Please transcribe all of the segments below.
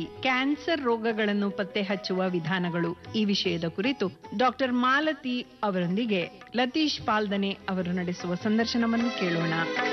Cancer ರೋಗಗಳನ್ನು ಪತ್ತೆ ಹಚ್ಚುವ ವಿಧಾನಗಳು ಈ ವಿಷಯದ ಕುರಿತು ಡಾಕ್ಟರ್ ಮಾಲತಿ ಅವರೊಂದಿಗೆ ಲತೀಶ್ ಪಾಲ್ದನೆ ಅವರು ನಡೆಸುವ ಸಂದರ್ಶನವನ್ನು ಕೇಳೋಣ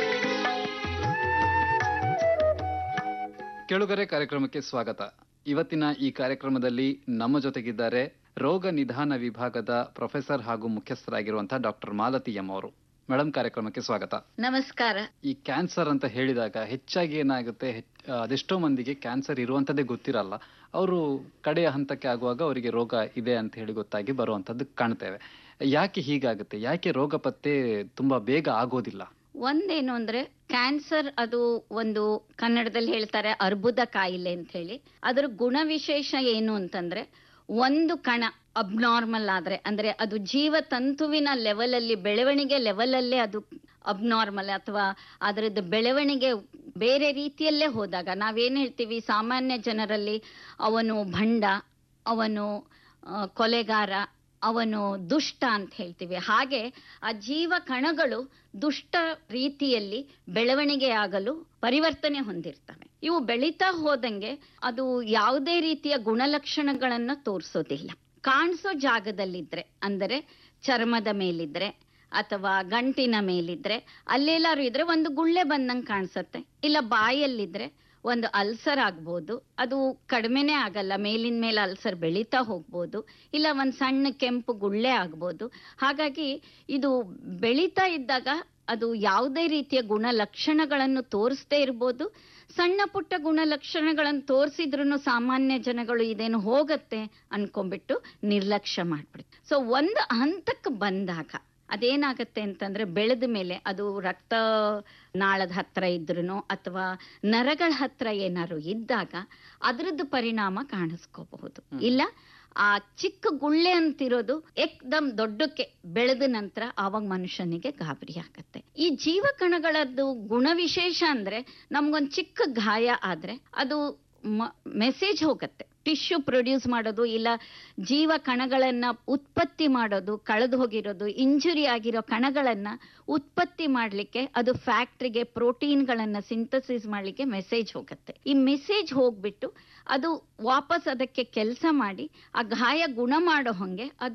ಕೇಳುಗರೆ ಕಾರ್ಯಕ್ರಮಕ್ಕೆ ಸ್ವಾಗತ ಇವತ್ತಿನ ಈ ಕಾರ್ಯಕ್ರಮದಲ್ಲಿ ನಮ್ಮ ಜೊತೆಗಿದ್ದಾರೆ ರೋಗ ನಿಧಾನ ವಿಭಾಗದ ಪ್ರೊಫೆಸರ್ ಹಾಗೂ ಮುಖ್ಯಸ್ಥರಾಗಿರುವಂತಹ ಡಾಕ್ಟರ್ ಮಾಲತಿ ಎಂ ಅವರು ಮೇಡಮ್ ಕಾರ್ಯಕ್ರಮಕ್ಕೆ ಸ್ವಾಗತ ನಮಸ್ಕಾರ ಈ ಕ್ಯಾನ್ಸರ್ ಅಂತ ಹೇಳಿದಾಗ ಹೆಚ್ಚಾಗಿ ಏನಾಗುತ್ತೆ ಹೆಚ್- ಆ, ಅದೆಷ್ಟೋ ಮಂದಿಗೆ ಕ್ಯಾನ್ಸರ್ ಇರುವಂತದ್ದೇ ಗೊತ್ತಿರಲ್ಲ ಅವರು ಕಡೆಯ ಹಂತಕ್ಕೆ ಆಗುವಾಗ ಅವರಿಗೆ ರೋಗ ಇದೆ ಅಂತ ಹೇಳಿ ಗೊತ್ತಾಗಿ ಬರುವಂತದ್ದು ಕಾಣ್ತೇವೆ ಯಾಕೆ ಹೀಗಾಗುತ್ತೆ ಯಾಕೆ ರೋಗ ಪತ್ತೆ ತುಂಬಾ ಬೇಗ ಆಗೋದಿಲ್ಲ ಒಂದೇನು ಅಂದ್ರೆ ಕ್ಯಾನ್ಸರ್ ಅದು ಒಂದು ಕನ್ನಡದಲ್ಲಿ ಹೇಳ್ತಾರೆ ಅರ್ಬುದ ಕಾಯಿಲೆ ಅಂತ ಹೇಳಿ ಅದರ ಗುಣವಿಶೇಷ ಏನು ಅಂತಂದ್ರೆ ಒಂದು ಕಣ ಅಬ್ನಾರ್ಮಲ್ ಆದ್ರೆ ಅಂದ್ರೆ ಅದು ಜೀವತಂತುವಿನ ಲೆವೆಲ್ ಅಲ್ಲಿ ಬೆಳವಣಿಗೆ ಲೆವೆಲ್ ಅಲ್ಲೇ ಅದು ಅಬ್ನಾರ್ಮಲ್ ಅಥವಾ ಅದರದ್ದು ಬೆಳವಣಿಗೆ ಬೇರೆ ರೀತಿಯಲ್ಲೇ ಹೋದಾಗ ನಾವೇನ್ ಹೇಳ್ತೀವಿ ಸಾಮಾನ್ಯ ಜನರಲ್ಲಿ ಅವನು ಭಂಡ ಅವನು ಆ, ಕೊಲೆಗಾರ ಅವನು ದುಷ್ಟ ಅಂತ ಹೇಳ್ತೀವಿ ಹಾಗೆ ಆ ಜೀವ ಕಣಗಳು ದುಷ್ಟ ರೀತಿಯಲ್ಲಿ ಬೆಳವಣಿಗೆ ಆಗಲು ಪರಿವರ್ತನೆ ಹೊಂದಿರ್ತವೆ ಇವು ಬೆಳೀತಾ ಹೋದಂಗೆ ಅದು ಯಾವುದೇ ರೀತಿಯ ಗುಣಲಕ್ಷಣಗಳನ್ನ ತೋರಿಸೋದಿಲ್ಲ ಕಾಣಿಸೋ ಜಾಗದಲ್ಲಿದ್ರೆ ಅಂದರೆ ಚರ್ಮದ ಮೇಲಿದ್ರೆ ಅಥವಾ ಗಂಟಿನ ಮೇಲಿದ್ರೆ ಅಲ್ಲೆಲ್ಲಾರು ಇದ್ರೆ ಒಂದು ಗುಳ್ಳೆ ಬಂದಂಗೆ ಕಾಣಿಸತ್ತೆ ಇಲ್ಲ ಬಾಯಲ್ಲಿದ್ರೆ ಒಂದು ಅಲ್ಸರ್ ಆಗ್ಬೋದು ಅದು ಕಡಿಮೆನೇ ಆಗಲ್ಲ ಮೇಲಿನ ಮೇಲೆ ಅಲ್ಸರ್ ಬೆಳೀತಾ ಹೋಗ್ಬೋದು ಇಲ್ಲ ಒಂದು ಸಣ್ಣ ಕೆಂಪು ಗುಳ್ಳೆ ಆಗ್ಬೋದು ಹಾಗಾಗಿ ಇದು ಬೆಳೀತಾ ಇದ್ದಾಗ ಅದು ಯಾವುದೇ ರೀತಿಯ ಗುಣಲಕ್ಷಣಗಳನ್ನು ತೋರಿಸದೇ ಇರ್ಬೋದು ಸಣ್ಣ ಪುಟ್ಟ ಗುಣಲಕ್ಷಣಗಳನ್ನು ತೋರಿಸಿದ್ರು ಸಾಮಾನ್ಯ ಜನಗಳು ಇದೇನು ಹೋಗತ್ತೆ ಅನ್ಕೊಂಡ್ಬಿಟ್ಟು ನಿರ್ಲಕ್ಷ್ಯ ಮಾಡ್ಬಿಡುತ್ತೆ ಸೊ ಒಂದು ಹಂತಕ್ಕೆ ಬಂದಾಗ ಅದೇನಾಗತ್ತೆ ಅಂತಂದ್ರೆ ಬೆಳೆದ ಮೇಲೆ ಅದು ರಕ್ತ ನಾಳದ ಹತ್ರ ಇದ್ರೂ ಅಥವಾ ನರಗಳ ಹತ್ರ ಏನಾದ್ರು ಇದ್ದಾಗ ಅದರದ್ದು ಪರಿಣಾಮ ಕಾಣಿಸ್ಕೋಬಹುದು ಇಲ್ಲ ಆ ಚಿಕ್ಕ ಗುಳ್ಳೆ ಅಂತಿರೋದು ಏಕ್ದಮ್ ದೊಡ್ಡಕ್ಕೆ ಬೆಳೆದ ನಂತರ ಆವಾಗ ಮನುಷ್ಯನಿಗೆ ಗಾಬರಿ ಆಗತ್ತೆ ಈ ಜೀವಕಣಗಳದ್ದು ಗುಣವಿಶೇಷ ಅಂದ್ರೆ ನಮ್ಗೊಂದ್ ಚಿಕ್ಕ ಗಾಯ ಆದ್ರೆ ಅದು ಮೆಸೇಜ್ ಹೋಗತ್ತೆ ಟಿಶ್ಯೂ ಪ್ರೊಡ್ಯೂಸ್ ಮಾಡೋದು ಇಲ್ಲ ಜೀವ ಕಣಗಳನ್ನ ಉತ್ಪತ್ತಿ ಮಾಡೋದು ಕಳೆದು ಹೋಗಿರೋದು ಇಂಜುರಿ ಆಗಿರೋ ಕಣಗಳನ್ನ ಉತ್ಪತ್ತಿ ಮಾಡ್ಲಿಕ್ಕೆ ಅದು ಫ್ಯಾಕ್ಟ್ರಿಗೆ ಪ್ರೋಟೀನ್ಗಳನ್ನ ಸಿಂಥಸಿಸ್ ಮಾಡ್ಲಿಕ್ಕೆ ಮೆಸೇಜ್ ಹೋಗುತ್ತೆ ಈ ಮೆಸೇಜ್ ಹೋಗ್ಬಿಟ್ಟು ಅದು ವಾಪಸ್ ಅದಕ್ಕೆ ಕೆಲಸ ಮಾಡಿ ಆ ಗಾಯ ಗುಣ ಮಾಡೋ ಹಂಗೆ ಅದು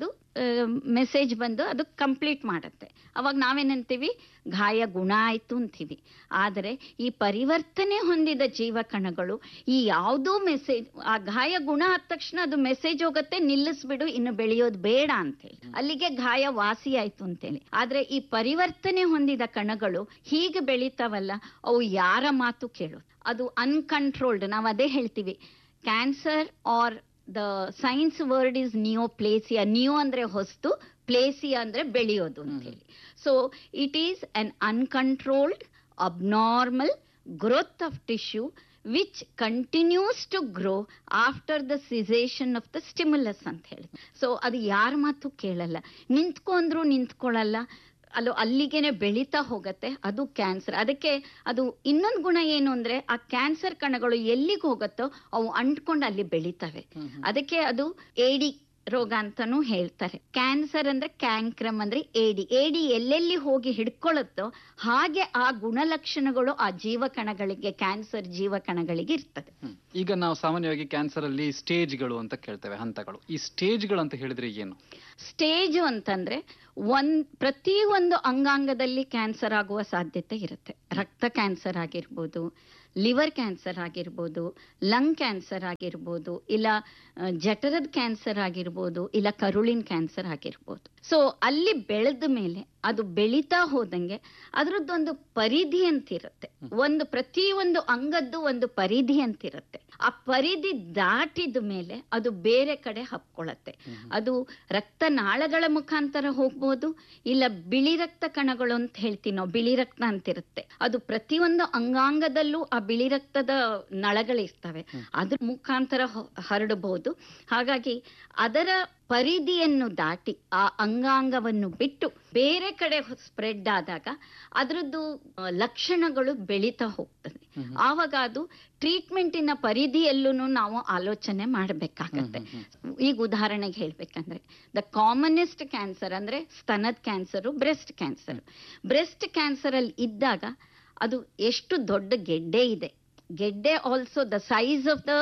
ಮೆಸೇಜ್ ಬಂದು ಅದು ಕಂಪ್ಲೀಟ್ ಮಾಡುತ್ತೆ ಅವಾಗ ನಾವೇನಂತೀವಿ ಗಾಯ ಗುಣ ಆಯ್ತು ಅಂತೀವಿ ಆದರೆ ಈ ಪರಿವರ್ತನೆ ಹೊಂದಿದ ಜೀವಕಣಗಳು ಈ ಯಾವುದೋ ಮೆಸೇಜ್ ಆ ಗಾಯ ಗುಣ ಆದ ತಕ್ಷಣ ಅದು ಮೆಸೇಜ್ ಹೋಗುತ್ತೆ ನಿಲ್ಲಿಸ್ಬಿಡು ಇನ್ನು ಬೆಳೆಯೋದು ಬೇಡ ಅಂತೇಳಿ ಅಲ್ಲಿಗೆ ಗಾಯ ವಾಸಿ ಆಯ್ತು ಅಂತೇಳಿ ಆದ್ರೆ ಈ ಪರಿವರ್ತನೆ ಹೊಂದಿದ ಕಣಗಳು ಹೀಗೆ ಬೆಳೀತಾವಲ್ಲ ಅವು ಯಾರ ಮಾತು ಕೇಳೋದು ಅದು ಅನ್ಕಂಟ್ರೋಲ್ಡ್ ನಾವು ಅದೇ ಹೇಳ್ತೀವಿ cancer or the science word is neoplasia neo ಅಂದ್ರೆ ಹೊಸ್ತು ಪ್ಲೇಸಿಯಾ ಅಂದ್ರೆ ಬೆಳೆಯೋದು ಅಂತ ಹೇಳಿ so it is un uncontrolled abnormal growth of tissue which continues to grow after the cessation of the stimulus ಅಂತ ಹೇಳಿ ಸೊ ಅದು ಯಾರ ಮಾತು ಕೇಳಲ್ಲ ನಿಂತ್ಕೊಂಡ್ರು ನಿಂತ್ಕೊಳ್ಳಲ್ಲ ಅಲ್ಲೋ ಅಲ್ಲಿಗೆನೆ ಬೆಳೀತಾ ಹೋಗತ್ತೆ ಅದು ಕ್ಯಾನ್ಸರ್ ಅದಕ್ಕೆ ಅದು ಇನ್ನೊಂದು ಗುಣ ಏನು ಅಂದ್ರೆ ಆ ಕ್ಯಾನ್ಸರ್ ಕಣಗಳು ಎಲ್ಲಿಗೆ ಹೋಗತ್ತೋ ಅವು ಅಂಟ್ಕೊಂಡು ಅಲ್ಲಿ ಬೆಳೀತವೆ ಅದಕ್ಕೆ ಅದು ಏಡಿ ರೋಗ ಅಂತಾನೂ ಹೇಳ್ತಾರೆ ಕ್ಯಾನ್ಸರ್ ಅಂದ್ರೆ ಕ್ಯಾಂಕ್ರಮ್ ಅಂದ್ರೆ ಏಡಿ ಏಡಿ ಎಲ್ಲೆಲ್ಲಿ ಹೋಗಿ ಹಿಡ್ಕೊಳ್ಳುತ್ತೋ ಹಾಗೆ ಆ ಗುಣಲಕ್ಷಣಗಳು ಆ ಜೀವಕಣಗಳಿಗೆ ಕ್ಯಾನ್ಸರ್ ಜೀವಕಣಗಳಿಗೆ ಇರ್ತದೆ ಹ್ಮ್. ಈಗ ನಾವು ಸಾಮಾನ್ಯವಾಗಿ ಕ್ಯಾನ್ಸರ್ ಅಲ್ಲಿ ಸ್ಟೇಜ್ಗಳು ಅಂತ ಕೇಳ್ತೇವೆ ಹಂತಗಳು ಈ ಸ್ಟೇಜ್ಗಳು ಅಂತ ಹೇಳಿದ್ರೆ ಏನು ಸ್ಟೇಜ್ ಅಂತಂದ್ರೆ ಒಂದ್ ಪ್ರತಿ ಒಂದು ಅಂಗಾಂಗದಲ್ಲಿ ಕ್ಯಾನ್ಸರ್ ಆಗುವ ಸಾಧ್ಯತೆ ಇರುತ್ತೆ ರಕ್ತ ಕ್ಯಾನ್ಸರ್ ಆಗಿರ್ಬೋದು ಲಿವರ್ ಕ್ಯಾನ್ಸರ್ ಆಗಿರ್ಬೋದು ಲಂಗ್ ಕ್ಯಾನ್ಸರ್ ಆಗಿರ್ಬೋದು ಇಲ್ಲ ಆ, ಜಠರದ ಕ್ಯಾನ್ಸರ್ ಆಗಿರ್ಬೋದು ಇಲ್ಲ ಕರುಳಿನ ಕ್ಯಾನ್ಸರ್ ಆಗಿರ್ಬೋದು ಸೊ ಅಲ್ಲಿ ಬೆಳೆದ ಮೇಲೆ ಅದು ಬೆಳೀತಾ ಹೋದಂಗೆ ಅದರದ್ದೊಂದು ಪರಿಧಿ ಅಂತಿರುತ್ತೆ ಒಂದು ಪ್ರತಿ ಒಂದು ಅಂಗದ್ದು ಒಂದು ಪರಿಧಿ ಅಂತಿರುತ್ತೆ ಆ ಪರಿಧಿ ದಾಟಿದ ಮೇಲೆ ಅದು ಬೇರೆ ಕಡೆ ಹಬ್ಕೊಳ್ಳತ್ತೆ ಅದು ರಕ್ತನಾಳಗಳ ಮುಖಾಂತರ ಹೋಗ್ಬೋದು ಇಲ್ಲ ಬಿಳಿ ರಕ್ತ ಕಣಗಳು ಅಂತ ಹೇಳ್ತೀವಿ ನಾವು ಬಿಳಿ ರಕ್ತ ಅಂತಿರುತ್ತೆ ಅದು ಪ್ರತಿಯೊಂದು ಅಂಗಾಂಗದಲ್ಲೂ ಆ ಬಿಳಿ ರಕ್ತದ ನಳಗಳಿರ್ತವೆ ಅದ್ರ ಮುಖಾಂತರ ಹೊ- ಹರಡಬಹುದು ಹಾಗಾಗಿ ಅದರ ಪರಿಧಿಯನ್ನು ದಾಟಿ ಆ ಅಂಗಾಂಗವನ್ನು ಬಿಟ್ಟು ಬೇರೆ ಕಡೆ ಸ್ಪ್ರೆಡ್ ಆದಾಗ ಅದರದ್ದು ಆ, ಲಕ್ಷಣಗಳು ಬೆಳೀತಾ ಹೋಗ್ತದೆ ಆವಾಗ ಅದು ಟ್ರೀಟ್ಮೆಂಟಿನ ಪರಿಧಿಯಲ್ಲೂ ನಾವು ಆಲೋಚನೆ ಮಾಡಬೇಕಾಗತ್ತೆ ಈಗ ಉದಾಹರಣೆಗೆ ಹೇಳ್ಬೇಕಂದ್ರೆ ದ ಕಾಮನೆಸ್ಟ್ ಕ್ಯಾನ್ಸರ್ ಅಂದ್ರೆ ಸ್ತನದ cancer breast cancer breast cancer ಅಲ್ಲಿ ಇದ್ದಾಗ ಅದು ಎಷ್ಟು ದೊಡ್ಡ ಗೆಡ್ಡೆ ಇದೆ ಗೆಡ್ಡೆ also the size of the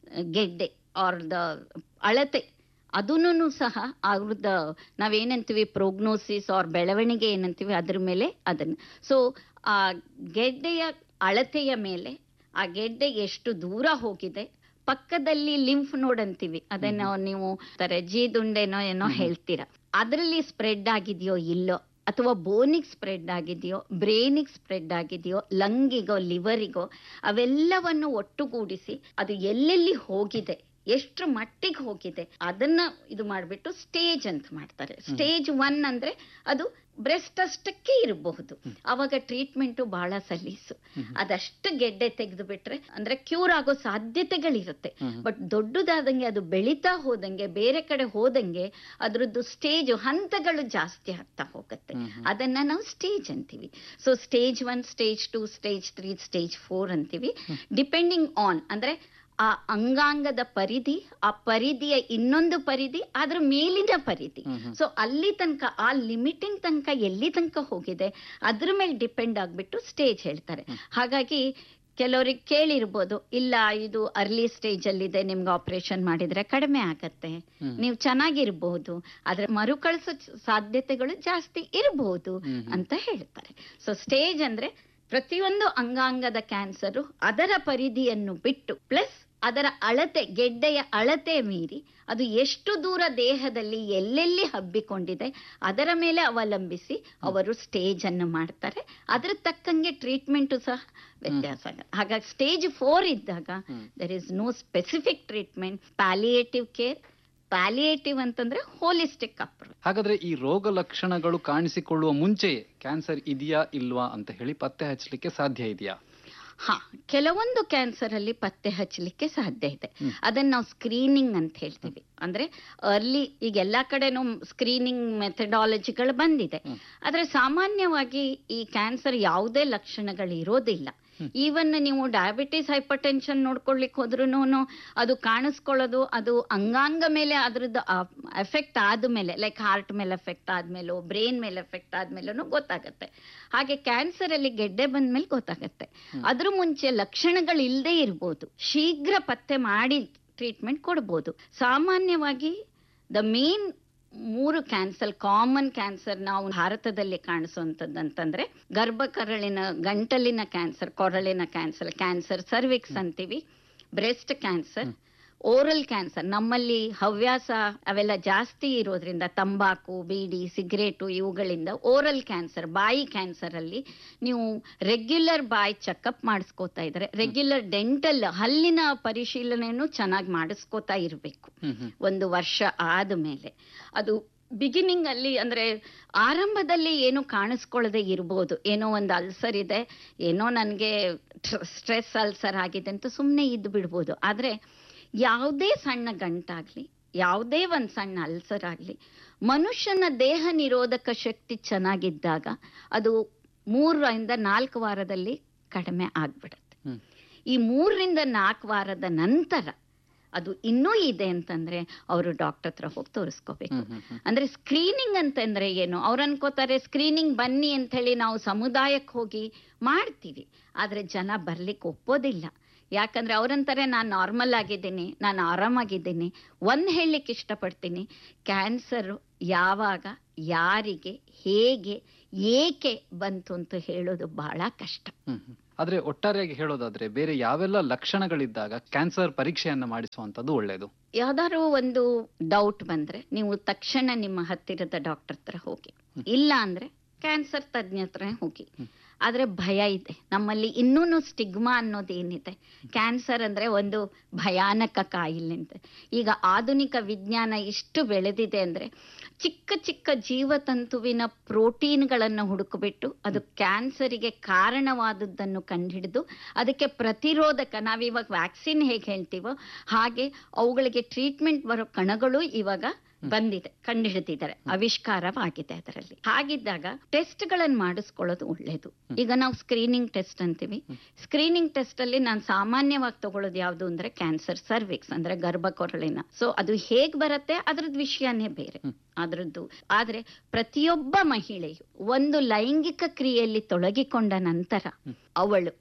ಗೆಡ್ಡೆ ಆರ್ ದ ಅಳತೆ ಅದನ್ನು ಸಹ ಅವ್ರದ ನಾವೇನಂತೀವಿ ಪ್ರೋಗ್ನೋಸಿಸ್ ಆರ್ ಬೆಳವಣಿಗೆ ಏನಂತೀವಿ ಅದ್ರ ಮೇಲೆ ಅದನ್ನು ಸೊ ಆ ಗೆಡ್ಡೆಯ ಅಳತೆಯ ಮೇಲೆ ಆ ಗೆಡ್ಡೆ ಎಷ್ಟು ದೂರ ಹೋಗಿದೆ ಪಕ್ಕದಲ್ಲಿ ಲಿಂಫ್ ನೋಡ್ ಅಂತೀವಿ ಅದನ್ನ ನೀವು ತರ ಜೀದುಂಡೆನೋ ಏನೋ ಹೇಳ್ತೀರಾ ಅದರಲ್ಲಿ ಸ್ಪ್ರೆಡ್ ಆಗಿದೆಯೋ ಇಲ್ಲೋ ಅಥವಾ ಬೋನಿಗೆ ಸ್ಪ್ರೆಡ್ ಆಗಿದೆಯೋ ಬ್ರೇನಿಗೆ ಸ್ಪ್ರೆಡ್ ಆಗಿದೆಯೋ ಲಂಗಿಗೋ ಲಿವರಿಗೋ ಅವೆಲ್ಲವನ್ನು ಒಟ್ಟುಗೂಡಿಸಿ ಅದು ಎಲ್ಲೆಲ್ಲಿ ಹೋಗಿದೆ ಎಷ್ಟು ಮಟ್ಟಿಗೆ ಹೋಗಿದೆ ಅದನ್ನ ಇದು ಮಾಡಿಬಿಟ್ಟು ಸ್ಟೇಜ್ ಅಂತ ಮಾಡ್ತಾರೆ ಸ್ಟೇಜ್ ಒನ್ ಅಂದ್ರೆ ಅದು ಬ್ರೆಸ್ಟ್ ಅಷ್ಟಕ್ಕೆ ಇರಬಹುದು ಅವಾಗ ಟ್ರೀಟ್ಮೆಂಟು ಬಹಳ ಸಲೀಸು ಅದಷ್ಟು ಗೆಡ್ಡೆ ತೆಗೆದು ಬಿಟ್ರೆ ಅಂದ್ರೆ ಕ್ಯೂರ್ ಆಗೋ ಸಾಧ್ಯತೆಗಳಿರುತ್ತೆ ಬಟ್ ದೊಡ್ಡದಾದಂಗೆ ಅದು ಬೆಳೀತಾ ಹೋದಂಗೆ ಬೇರೆ ಕಡೆ ಹೋದಂಗೆ ಅದ್ರದ್ದು ಸ್ಟೇಜ್ ಹಂತಗಳು ಜಾಸ್ತಿ ಆಗ್ತಾ ಹೋಗುತ್ತೆ ಅದನ್ನ ನಾವು ಸ್ಟೇಜ್ ಅಂತೀವಿ so stage one stage two stage three stage four ಅಂತೀವಿ ಡಿಪೆಂಡಿಂಗ್ ಆನ್ ಅಂದ್ರೆ ಆ ಅಂಗಾಂಗದ ಪರಿಧಿ ಆ ಪರಿಧಿಯ ಇನ್ನೊಂದು ಪರಿಧಿ ಅದ್ರ ಮೇಲಿನ ಪರಿಧಿ ಸೊ ಅಲ್ಲಿ ತನಕ ಆ ಲಿಮಿಟಿನ ತನಕ ಎಲ್ಲಿ ತನಕ ಹೋಗಿದೆ ಅದ್ರ ಮೇಲೆ ಡಿಪೆಂಡ್ ಆಗ್ಬಿಟ್ಟು ಸ್ಟೇಜ್ ಹೇಳ್ತಾರೆ ಹಾಗಾಗಿ ಕೆಲವ್ರಿಗೆ ಕೇಳಿರ್ಬೋದು ಇಲ್ಲ ಇದು ಅರ್ಲಿ ಸ್ಟೇಜ್ ಅಲ್ಲಿ ಇದೆ ನಿಮ್ಗೆ ಆಪರೇಷನ್ ಮಾಡಿದ್ರೆ ಕಡಿಮೆ ಆಗತ್ತೆ ನೀವು ಚೆನ್ನಾಗಿರ್ಬಹುದು ಆದ್ರೆ ಮರುಕಳಿಸೋ ಸಾಧ್ಯತೆಗಳು ಜಾಸ್ತಿ ಇರಬಹುದು ಅಂತ ಹೇಳ್ತಾರೆ ಸೊ ಸ್ಟೇಜ್ ಅಂದ್ರೆ ಪ್ರತಿಯೊಂದು ಅಂಗಾಂಗದ ಕ್ಯಾನ್ಸರು ಅದರ ಪರಿಧಿಯನ್ನು ಬಿಟ್ಟು ಪ್ಲಸ್ ಅದರ ಅಳತೆ ಗೆಡ್ಡೆಯ ಅಳತೆ ಮೀರಿ ಅದು ಎಷ್ಟು ದೂರ ದೇಹದಲ್ಲಿ ಎಲ್ಲೆಲ್ಲಿ ಹಬ್ಬಿಕೊಂಡಿದೆ ಅದರ ಮೇಲೆ ಅವಲಂಬಿಸಿ ಅವರು ಸ್ಟೇಜ್ ಅನ್ನು ಮಾಡ್ತಾರೆ ಅದ್ರ ತಕ್ಕಂಗೆ ಟ್ರೀಟ್ಮೆಂಟು ಸಹ ವ್ಯತ್ಯಾಸ ಆಗುತ್ತೆ ಹಾಗಾಗಿ ಸ್ಟೇಜ್ ಫೋರ್ ಇದ್ದಾಗ there is no specific treatment palliative care palliative ಅಂತಂದ್ರೆ ಹೋಲಿಸ್ಟಿಕ್ ಅಪ್ರೋಚ್ ಹಾಗಾದ್ರೆ ಈ ರೋಗ ಲಕ್ಷಣಗಳು ಕಾಣಿಸಿಕೊಳ್ಳುವ ಮುಂಚೆಯೇ ಕ್ಯಾನ್ಸರ್ ಇದೆಯಾ ಇಲ್ವಾ ಅಂತ ಹೇಳಿ ಪತ್ತೆ ಹಚ್ಚಲಿಕ್ಕೆ ಸಾಧ್ಯ ಇದೆಯಾ ಹಾ ಕೆಲವೊಂದು ಕ್ಯಾನ್ಸರ್ ಅಲ್ಲಿ ಪತ್ತೆ ಹಚ್ಚಲಿಕ್ಕೆ ಸಾಧ್ಯ ಇದೆ ಅದನ್ನ ನಾವು ಸ್ಕ್ರೀನಿಂಗ್ ಅಂತ ಹೇಳ್ತೀವಿ ಅಂದ್ರೆ ಅರ್ಲಿ ಈಗ ಎಲ್ಲಾ ಕಡೆನೂ ಸ್ಕ್ರೀನಿಂಗ್ ಮೆಥಡಾಲಜಿಗಳು ಬಂದಿದೆ ಆದ್ರೆ ಸಾಮಾನ್ಯವಾಗಿ ಈ ಕ್ಯಾನ್ಸರ್ ಯಾವುದೇ ಲಕ್ಷಣಗಳು ಇರೋದಿಲ್ಲ ಈವನ್ ನೀವು ಡಯಾಬಿಟಿಸ್ ಹೈಪರ್ ಟೆನ್ಷನ್ ನೋಡ್ಕೊಳ್ಲಿಕ್ಕೆ ಹೋದ್ರೂ ಅದು ಕಾಣಿಸ್ಕೊಳ್ಳೋದು ಅದು ಅಂಗಾಂಗ ಮೇಲೆ ಅದ್ರದ್ದು ಎಫೆಕ್ಟ್ ಆದ್ಮೇಲೆ ಲೈಕ್ ಹಾರ್ಟ್ ಮೇಲೆ ಎಫೆಕ್ಟ್ ಆದ್ಮೇಲೋ ಬ್ರೈನ್ ಮೇಲೆ ಎಫೆಕ್ಟ್ ಆದ್ಮೇಲೂ ಗೊತ್ತಾಗತ್ತೆ ಹಾಗೆ ಕ್ಯಾನ್ಸರ್ ಅಲ್ಲಿ ಗೆಡ್ಡೆ ಬಂದ್ಮೇಲೆ ಗೊತ್ತಾಗತ್ತೆ ಅದ್ರ ಮುಂಚೆ ಲಕ್ಷಣಗಳು ಇಲ್ಲದೆ ಇರ್ಬೋದು ಶೀಘ್ರ ಪತ್ತೆ ಮಾಡಿ ಟ್ರೀಟ್ಮೆಂಟ್ ಕೊಡ್ಬೋದು ಸಾಮಾನ್ಯವಾಗಿ ದ ಮೇನ್ ಮೂರು ಕ್ಯಾನ್ಸರ್ ಕಾಮನ್ ಕ್ಯಾನ್ಸರ್ ನಾವು ಭಾರತದಲ್ಲಿ ಕಾಣಿಸುವಂಥದ್ದು ಅಂತಂದ್ರೆ ಗರ್ಭಕರಳಿನ ಗಂಟಲಿನ ಕ್ಯಾನ್ಸರ್ ಕೊರಳಿನ ಕ್ಯಾನ್ಸರ್ ಕ್ಯಾನ್ಸರ್ ಸರ್ವಿಕ್ಸ್ ಅಂತೀವಿ ಬ್ರೆಸ್ಟ್ ಕ್ಯಾನ್ಸರ್ ಓರಲ್ ಕ್ಯಾನ್ಸರ್ ನಮ್ಮಲ್ಲಿ ಹವ್ಯಾಸ ಅವೆಲ್ಲ ಜಾಸ್ತಿ ಇರೋದ್ರಿಂದ ತಂಬಾಕು ಬೀಡಿ ಸಿಗರೇಟು ಇವುಗಳಿಂದ ಓರಲ್ ಕ್ಯಾನ್ಸರ್ ಬಾಯಿ ಕ್ಯಾನ್ಸರ್ ಅಲ್ಲಿ ನೀವು ರೆಗ್ಯುಲರ್ ಬಾಯಿ ಚೆಕಪ್ ಮಾಡಿಸ್ಕೋತಾ ಇದ್ರೆ ರೆಗ್ಯುಲರ್ ಡೆಂಟಲ್ ಹಲ್ಲಿನ ಪರಿಶೀಲನೆಯನ್ನು ಚೆನ್ನಾಗಿ ಮಾಡಿಸ್ಕೋತಾ ಇರಬೇಕು ಒಂದು ವರ್ಷ ಆದ ಮೇಲೆ ಅದು ಬಿಗಿನಿಂಗ್ ಅಲ್ಲಿ ಅಂದ್ರೆ ಆರಂಭದಲ್ಲಿ ಏನು ಕಾಣಿಸ್ಕೊಳ್ಳದೆ ಇರ್ಬೋದು ಏನೋ ಒಂದು ಅಲ್ಸರ್ ಇದೆ ಏನೋ ನನಗೆ ಸ್ಟ್ರೆಸ್ ಅಲ್ಸರ್ ಆಗಿದೆ ಅಂತ ಸುಮ್ಮನೆ ಇದ್ದು ಬಿಡ್ಬೋದು ಆದ್ರೆ ಯಾವುದೇ ಸಣ್ಣ ಗಂಟಾಗ್ಲಿ ಯಾವುದೇ ಒಂದು ಸಣ್ಣ ಅಲ್ಸರ್ ಆಗಲಿ ಮನುಷ್ಯನ ದೇಹ ನಿರೋಧಕ ಶಕ್ತಿ ಚೆನ್ನಾಗಿದ್ದಾಗ ಅದು ಮೂರರಿಂದ ನಾಲ್ಕು ವಾರದಲ್ಲಿ ಕಡಿಮೆ ಆಗ್ಬಿಡುತ್ತೆ ಈ ಮೂರರಿಂದ ನಾಲ್ಕು ವಾರದ ನಂತರ ಅದು ಇನ್ನೂ ಇದೆ ಅಂತಂದ್ರೆ ಅವರು ಡಾಕ್ಟರ್ ಹತ್ರ ಹೋಗಿ ತೋರಿಸ್ಕೋಬೇಕು ಅಂದ್ರೆ ಸ್ಕ್ರೀನಿಂಗ್ ಅಂತಂದ್ರೆ ಏನು ಅವ್ರು ಅನ್ಕೋತಾರೆ ಸ್ಕ್ರೀನಿಂಗ್ ಬನ್ನಿ ಅಂತ ಹೇಳಿ ನಾವು ಸಮುದಾಯಕ್ಕೆ ಹೋಗಿ ಮಾಡ್ತೀವಿ ಆದ್ರೆ ಜನ ಬರ್ಲಿಕ್ಕೆ ಒಪ್ಪೋದಿಲ್ಲ ಯಾಕಂದ್ರೆ ಅವ್ರಂತಾರೆ ನಾನು ನಾರ್ಮಲ್ ಆಗಿದ್ದೀನಿ ನಾನು ಆರಾಮಾಗಿದ್ದೀನಿ ಒಂದ್ ಹೇಳಲಿಕ್ಕೆ ಇಷ್ಟಪಡ್ತೀನಿ ಕ್ಯಾನ್ಸರ್ ಯಾವಾಗ ಯಾರಿಗೆ ಹೇಗೆ ಏಕೆ ಬಂತು ಅಂತ ಹೇಳೋದು ಬಹಳ ಕಷ್ಟ ಆದ್ರೆ ಒಟ್ಟಾರೆಯಾಗಿ ಹೇಳೋದಾದ್ರೆ ಬೇರೆ ಯಾವೆಲ್ಲ ಲಕ್ಷಣಗಳಿದ್ದಾಗ ಕ್ಯಾನ್ಸರ್ ಪರೀಕ್ಷೆಯನ್ನ ಮಾಡಿಸುವಂತದ್ದು ಒಳ್ಳೆಯದು ಯಾವ್ದಾದ್ರು ಒಂದು ಡೌಟ್ ಬಂದ್ರೆ ನೀವು ತಕ್ಷಣ ನಿಮ್ಮ ಹತ್ತಿರದ ಡಾಕ್ಟರ್ ಹತ್ರ ಹೋಗಿ ಇಲ್ಲ ಅಂದ್ರೆ ಕ್ಯಾನ್ಸರ್ ತಜ್ಞ ಹತ್ರ ಹೋಗಿ ಆದ್ರೆ ಭಯ ಇದೆ ನಮ್ಮಲ್ಲಿ ಇನ್ನೂ ಸ್ಟಿಗ್ಮಾ ಅನ್ನೋದೇನಿದೆ ಕ್ಯಾನ್ಸರ್ ಅಂದ್ರೆ ಒಂದು ಭಯಾನಕ ಕಾಯಿಲೆ ಅಂತ ಈಗ ಆಧುನಿಕ ವಿಜ್ಞಾನ ಇಷ್ಟು ಬೆಳೆದಿದೆ ಅಂದ್ರೆ ಚಿಕ್ಕ ಚಿಕ್ಕ ಜೀವತಂತುವಿನ ಪ್ರೋಟೀನ್ಗಳನ್ನು ಹುಡುಕಿಬಿಟ್ಟು ಅದು ಕ್ಯಾನ್ಸರಿಗೆ ಕಾರಣವಾದದ್ದನ್ನು ಕಂಡುಹಿಡಿದು ಅದಕ್ಕೆ ಪ್ರತಿರೋಧಕ ನಾವಿವಾಗ ವ್ಯಾಕ್ಸಿನ್ ಹೇಗೆ ಹೇಳ್ತೀವೋ ಹಾಗೆ ಅವುಗಳಿಗೆ ಟ್ರೀಟ್ಮೆಂಟ್ ಬರೋ ಕಣಗಳು ಇವಾಗ ಬಂದಿದೆ ಕಂಡುಹಿಡಿದಿದ್ದಾರೆ ಆವಿಷ್ಕಾರವಾಗಿದೆ ಅದರಲ್ಲಿ ಹಾಗಿದ್ದಾಗ ಟೆಸ್ಟ್ ಗಳನ್ನ ಮಾಡಿಸ್ಕೊಳ್ಳೋದು ಒಳ್ಳೇದು ಈಗ ನಾವು ಸ್ಕ್ರೀನಿಂಗ್ ಟೆಸ್ಟ್ ಅಂತೀವಿ ಸ್ಕ್ರೀನಿಂಗ್ ಟೆಸ್ಟ್ ಅಲ್ಲಿ ನಾನು ಸಾಮಾನ್ಯವಾಗಿ ತಗೊಳ್ಳೋದು ಯಾವ್ದು ಅಂದ್ರೆ ಕ್ಯಾನ್ಸರ್ ಸರ್ವಿಕ್ಸ್ ಅಂದ್ರೆ ಗರ್ಭಕೊರಳಿನ ಸೊ ಅದು ಹೇಗ್ ಬರುತ್ತೆ ಅದ್ರದ್ದು ವಿಷಯನೇ ಬೇರೆ ಅದ್ರದ್ದು ಆದ್ರೆ ಪ್ರತಿಯೊಬ್ಬ ಮಹಿಳೆಯು ಒಂದು ಲೈಂಗಿಕ ಕ್ರಿಯೆಯಲ್ಲಿ ತೊಡಗಿಕೊಂಡ ನಂತರ ಅವಳು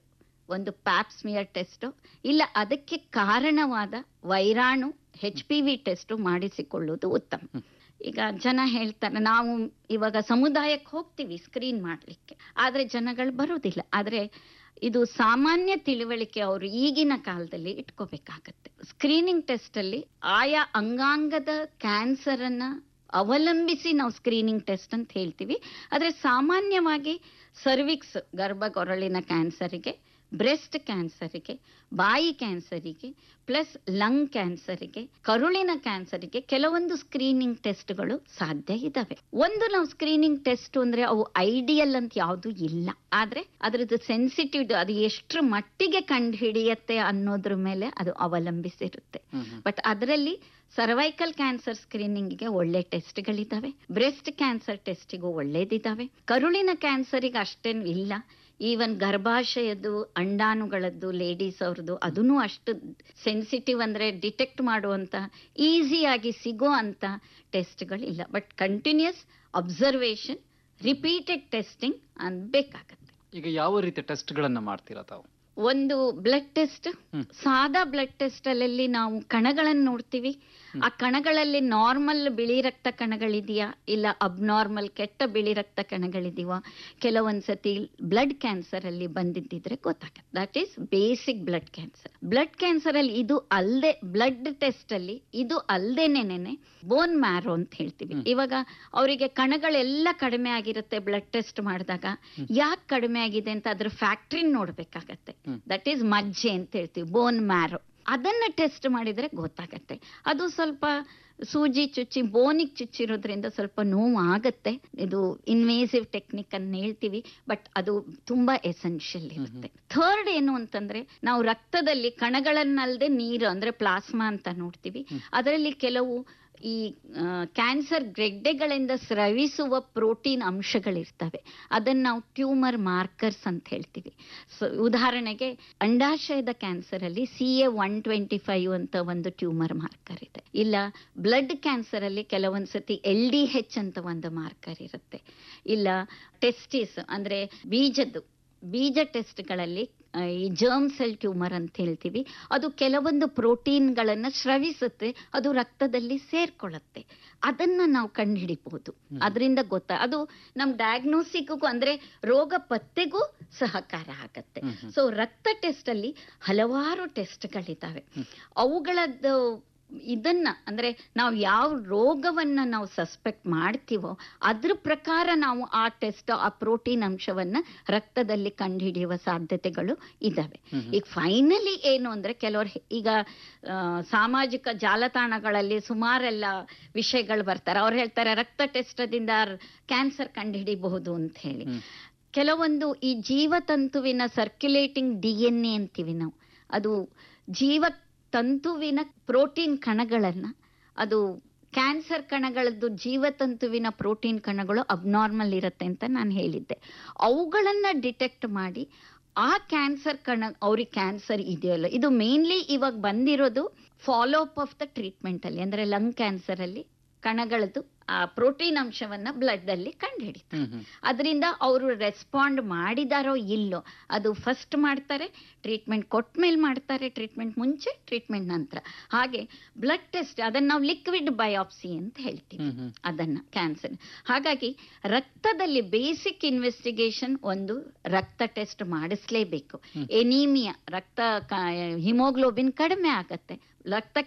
ಒಂದು ಪ್ಯಾಪ್ಸ್ಮಿಯರ್ ಟೆಸ್ಟ್ ಇಲ್ಲ ಅದಕ್ಕೆ ಕಾರಣವಾದ ವೈರಾಣು ಹೆಚ್ ಪಿ ವಿ ಟೆಸ್ಟ್ ಮಾಡಿಸಿಕೊಳ್ಳುವುದು ಉತ್ತಮ ಈಗ ಜನ ಹೇಳ್ತಾರೆ ನಾವು ಇವಾಗ ಸಮುದಾಯಕ್ಕೆ ಹೋಗ್ತೀವಿ ಸ್ಕ್ರೀನ್ ಮಾಡ್ಲಿಕ್ಕೆ ಆದ್ರೆ ಜನಗಳು ಬರೋದಿಲ್ಲ ಆದ್ರೆ ಇದು ಸಾಮಾನ್ಯ ತಿಳುವಳಿಕೆ ಅವರು ಈಗಿನ ಕಾಲದಲ್ಲಿ ಇಟ್ಕೋಬೇಕಾಗತ್ತೆ ಸ್ಕ್ರೀನಿಂಗ್ ಟೆಸ್ಟ್ ಅಲ್ಲಿ ಆಯಾ ಅಂಗಾಂಗದ ಕ್ಯಾನ್ಸರ್ ಅನ್ನ ಅವಲಂಬಿಸಿ ನಾವು ಸ್ಕ್ರೀನಿಂಗ್ ಟೆಸ್ಟ್ ಅಂತ ಹೇಳ್ತೀವಿ ಆದ್ರೆ ಸಾಮಾನ್ಯವಾಗಿ ಸರ್ವಿಕ್ಸ್ ಗರ್ಭಗೊರಳಿನ ಕ್ಯಾನ್ಸರಿಗೆ ಬ್ರೆಸ್ಟ್ ಕ್ಯಾನ್ಸರಿಗೆ ಬಾಯಿ ಕ್ಯಾನ್ಸರಿಗೆ ಪ್ಲಸ್ ಲಂಗ್ ಕ್ಯಾನ್ಸರಿಗೆ ಕರುಳಿನ ಕ್ಯಾನ್ಸರಿಗೆ ಕೆಲವೊಂದು ಸ್ಕ್ರೀನಿಂಗ್ ಟೆಸ್ಟ್ಗಳು ಸಾಧ್ಯ ಇದಾವೆ ಒಂದು ನಾವು ಸ್ಕ್ರೀನಿಂಗ್ ಟೆಸ್ಟ್ ಅಂದ್ರೆ ಅವು ಐಡಿಯಲ್ ಅಂತ ಯಾವುದು ಇಲ್ಲ ಆದ್ರೆ ಅದ್ರದ್ದು ಸೆನ್ಸಿಟಿವ್ ಅದು ಎಷ್ಟರ ಮಟ್ಟಿಗೆ ಕಂಡು ಹಿಡಿಯತ್ತೆ ಅನ್ನೋದ್ರ ಮೇಲೆ ಅದು ಅವಲಂಬಿಸಿರುತ್ತೆ ಹ್ಮ್ ಹ್ಮ್. ಬಟ್ ಅದರಲ್ಲಿ ಸರ್ವೈಕಲ್ ಕ್ಯಾನ್ಸರ್ ಸ್ಕ್ರೀನಿಂಗ್ಗೆ ಒಳ್ಳೆ ಟೆಸ್ಟ್ಗಳಿದ್ದಾವೆ ಬ್ರೆಸ್ಟ್ ಕ್ಯಾನ್ಸರ್ ಟೆಸ್ಟಿಗೂ ಒಳ್ಳೇದಿದ್ದಾವೆ ಕರುಳಿನ ಕ್ಯಾನ್ಸರಿಗೆ ಅಷ್ಟೇನು ಇಲ್ಲ ಈವನ್ ಗರ್ಭಾಶಯದ್ದು ಅಂಡಾಣುಗಳದ್ದು ಲೇಡೀಸ್ ಅವ್ರದ್ದು ಅದೂ ಅಷ್ಟು ಸೆನ್ಸಿಟಿವ್ ಅಂದ್ರೆ ಡಿಟೆಕ್ಟ್ ಮಾಡುವಂತ ಈಸಿಯಾಗಿ ಸಿಗೋ ಅಂತ ಟೆಸ್ಟ್ಗಳಿಲ್ಲ but continuous observation repeated testing ಅನ್ಬೇಕಾಗತ್ತೆ ಈಗ ಯಾವ ರೀತಿಯ ಟೆಸ್ಟ್ಗಳನ್ನ ಮಾಡ್ತೀರಾ ತಾವು ಒಂದು ಬ್ಲಡ್ ಟೆಸ್ಟ್ ಹ್ಮ್. ಸಾದಾ ಬ್ಲಡ್ ಟೆಸ್ಟ್ ಅಲ್ಲಿ ನಾವು ಕಣಗಳನ್ನು ನೋಡ್ತೀವಿ ಆ ಕಣಗಳಲ್ಲಿ ನಾರ್ಮಲ್ ಬಿಳಿ ರಕ್ತ ಕಣಗಳಿದೆಯಾ ಇಲ್ಲ ಅಬ್ನಾರ್ಮಲ್ ಕೆಟ್ಟ ಬಿಳಿ ರಕ್ತ ಕಣಗಳಿದೆಯಾ ಕೆಲವೊಂದ್ಸತಿ ಬ್ಲಡ್ ಕ್ಯಾನ್ಸರ್ ಅಲ್ಲಿ ಬಂದಿದ್ದಿದ್ರೆ ಗೊತ್ತಾಗತ್ತೆ that is basic blood cancer blood cancer ಅಲ್ಲಿ ಇದು ಅಲ್ಲದೆ ಬ್ಲಡ್ ಟೆಸ್ಟ್ ಅಲ್ಲಿ ಇದು ಅಲ್ದೇನೆ ಬೋನ್ ಮ್ಯಾರೋ ಅಂತ ಹೇಳ್ತೀವಿ ಹ್ಮ್. ಇವಾಗ ಅವರಿಗೆ ಕಣಗಳೆಲ್ಲ ಕಡಿಮೆ ಆಗಿರುತ್ತೆ ಬ್ಲಡ್ ಟೆಸ್ಟ್ ಮಾಡಿದಾಗ ಯಾಕೆ ಕಡಿಮೆ ಆಗಿದೆ ಅಂತ ಅದ್ರ ಫ್ಯಾಕ್ಟ್ರಿ ನೋಡ್ಬೇಕಾಗತ್ತೆ ಹ್ಮ್. ದಟ್ ಈಸ್ ಮಜ್ಜೆ ಅಂತ ಹೇಳ್ತೀವಿ ಬೋನ್ ಮ್ಯಾರೋ ಅದನ್ನ ಟೆಸ್ಟ್ ಮಾಡಿದ್ರೆ ಗೊತ್ತಾಗತ್ತೆ ಅದು ಸ್ವಲ್ಪ ಸೂಜಿ ಚುಚ್ಚಿ ಬೋನಿಗೆ ಚುಚ್ಚಿರೋದ್ರಿಂದ ಸ್ವಲ್ಪ ನೋವು ಆಗತ್ತೆ ಇದು ಇನ್ವೇಸಿವ್ ಟೆಕ್ನಿಕ್ ಅನ್ನ ಹೇಳ್ತೀವಿ ಬಟ್ ಅದು ತುಂಬಾ ಎಸೆನ್ಷಿಯಲ್ ಇರುತ್ತೆ ಥರ್ಡ್ ಏನು ಅಂತಂದ್ರೆ ನಾವು ರಕ್ತದಲ್ಲಿ ಕಣಗಳನ್ನಲ್ದೆ ನೀರು ಅಂದ್ರೆ ಪ್ಲಾಸ್ಮಾ ಅಂತ ನೋಡ್ತೀವಿ ಅದರಲ್ಲಿ ಕೆಲವು ಈ ಕ್ಯಾನ್ಸರ್ ಗೆಡ್ಡೆಗಳಿಂದ ಸ್ರವಿಸುವ ಪ್ರೋಟೀನ್ ಅಂಶಗಳಿರ್ತವೆ ಅದನ್ನ ನಾವು ಟ್ಯೂಮರ್ ಮಾರ್ಕರ್ಸ್ ಅಂತ ಹೇಳ್ತೀವಿ ಸೊ ಉದಾಹರಣೆಗೆ ಅಂಡಾಶಯದ ಕ್ಯಾನ್ಸರ್ ಅಲ್ಲಿ C A one twenty five ಅಂತ ಒಂದು ಟ್ಯೂಮರ್ ಮಾರ್ಕರ್ ಇದೆ ಇಲ್ಲ ಬ್ಲಡ್ ಕ್ಯಾನ್ಸರ್ ಅಲ್ಲಿ ಕೆಲವೊಂದ್ಸತಿ ಎಲ್ ಡಿ ಹೆಚ್ ಅಂತ ಒಂದು ಮಾರ್ಕರ್ ಇರುತ್ತೆ ಇಲ್ಲ ಟೆಸ್ಟಿಸ್ ಅಂದ್ರೆ ಬೀಜದ್ದು ಬೀಜ ಟೆಸ್ಟ್ಗಳಲ್ಲಿ ಆ, ಈ ಜರ್ಮ್ ಸೆಲ್ ಟ್ಯೂಮರ್ ಅಂತ ಹೇಳ್ತೀವಿ ಅದು ಕೆಲವೊಂದು ಪ್ರೋಟೀನ್ಗಳನ್ನ ಸ್ರವಿಸುತ್ತೆ ಅದು ರಕ್ತದಲ್ಲಿ ಸೇರ್ಕೊಳ್ಳುತ್ತೆ ಅದನ್ನ ನಾವು ಕಂಡುಹಿಡಿಬಹುದು ಅದರಿಂದ ಗೊತ್ತಾ ಅದು ನಮ್ ಡಯಾಗ್ನೋಸಿಕ್ಗೂ ಅಂದ್ರೆ ರೋಗ ಪತ್ತೆಗೂ ಸಹಕಾರ ಆಗತ್ತೆ ಹ್ಮ್ ಹ್ಮ್. ಸೊ ರಕ್ತ ಟೆಸ್ಟ್ ಅಲ್ಲಿ ಹಲವಾರು ಟೆಸ್ಟ್ಗಳಿದ್ದಾವೆ ಅವುಗಳದ್ದು ಇದನ್ನ ಅಂದ್ರೆ ನಾವು ಯಾವ ರೋಗವನ್ನ ನಾವು ಸಸ್ಪೆಕ್ಟ್ ಮಾಡ್ತೀವೋ ಅದ್ರ ಪ್ರಕಾರ ನಾವು ಆ ಟೆಸ್ಟ್ ಆ ಪ್ರೋಟೀನ್ ಅಂಶವನ್ನ ರಕ್ತದಲ್ಲಿ ಕಂಡುಹಿಡಿಯುವ ಸಾಧ್ಯತೆಗಳು ಇದಾವೆ ಹ್ಮ್ ಹ್ಮ್. ಈಗ ಫೈನಲಿ ಏನು ಅಂದ್ರೆ ಕೆಲವರು ಈಗ ಆ, ಸಾಮಾಜಿಕ ಜಾಲತಾಣಗಳಲ್ಲಿ ಸುಮಾರೆಲ್ಲ ವಿಷಯಗಳು ಬರ್ತಾರೆ ಅವ್ರು ಹೇಳ್ತಾರೆ ರಕ್ತ ಟೆಸ್ಟದಿಂದ ಕ್ಯಾನ್ಸರ್ ಕಂಡುಹಿಡಿಬಹುದು ಅಂತ ಹೇಳಿ ಹ್ಮ್. ಕೆಲವೊಂದು ಈ ಜೀವತಂತುವಿನ ಸರ್ಕ್ಯುಲೇಟಿಂಗ್ ಡಿ ಎನ್ ಎ ಅಂತೀವಿ ನಾವು ಅದು ಜೀವ ತಂತುವಿನ ಪ್ರೋಟೀನ್ ಕಣಗಳನ್ನ ಅದು ಕ್ಯಾನ್ಸರ್ ಕಣಗಳದ್ದು ಜೀವತಂತುವಿನ ಪ್ರೋಟೀನ್ ಕಣಗಳು ಅಬ್ನಾರ್ಮಲ್ ಇರುತ್ತೆ ಅಂತ ನಾನು ಹೇಳಿದ್ದೆ ಅವುಗಳನ್ನ ಡಿಟೆಕ್ಟ್ ಮಾಡಿ ಆ ಕ್ಯಾನ್ಸರ್ ಕಣ ಅವ್ರಿಗೆ ಕ್ಯಾನ್ಸರ್ ಇದೆಯಲ್ಲ ಇದು ಮೇನ್ಲಿ ಇವಾಗ ಬಂದಿರೋದು follow up of the treatment ಅಲ್ಲಿ ಅಂದ್ರೆ ಲಂಗ್ ಕ್ಯಾನ್ಸರ್ ಅಲ್ಲಿ ಕಣಗಳದ್ದು ಆ ಪ್ರೋಟೀನ್ ಅಂಶವನ್ನ ಬ್ಲಡ್ ಅಲ್ಲಿ ಕಂಡುಹಿಡಿತಾರೆ ಹ್ಮ್ ಹ್ಮ್. ಅದರಿಂದ ಅವರು ರೆಸ್ಪಾಂಡ್ ಮಾಡಿದಾರೋ ಇಲ್ಲೋ ಅದು ಫಸ್ಟ್ ಮಾಡ್ತಾರೆ ಟ್ರೀಟ್ಮೆಂಟ್ ಕೊಟ್ಟ ಮೇಲೆ ಮಾಡ್ತಾರೆ ಟ್ರೀಟ್ಮೆಂಟ್ ಮುಂಚೆ ಟ್ರೀಟ್ಮೆಂಟ್ ನಂತರ ಹಾಗೆ ಬ್ಲಡ್ ಟೆಸ್ಟ್ ಅದನ್ನ ನಾವು ಲಿಕ್ವಿಡ್ ಬಯಾಪ್ಸಿ ಅಂತ ಹೇಳ್ತೀವಿ ಹ್ಮ್ ಹ್ಮ್. ಅದನ್ನ ಕ್ಯಾನ್ಸರ್ ಹಾಗಾಗಿ ರಕ್ತದಲ್ಲಿ ಬೇಸಿಕ್ ಇನ್ವೆಸ್ಟಿಗೇಷನ್ ಒಂದು ರಕ್ತ ಟೆಸ್ಟ್ ಮಾಡಿಸ್ಲೇಬೇಕು ಎನೀಮಿಯಾ ರಕ್ತ ಹಿಮೋಗ್ಲೋಬಿನ್ ಕಡಿಮೆ ಆಗತ್ತೆ ರಕ್ತ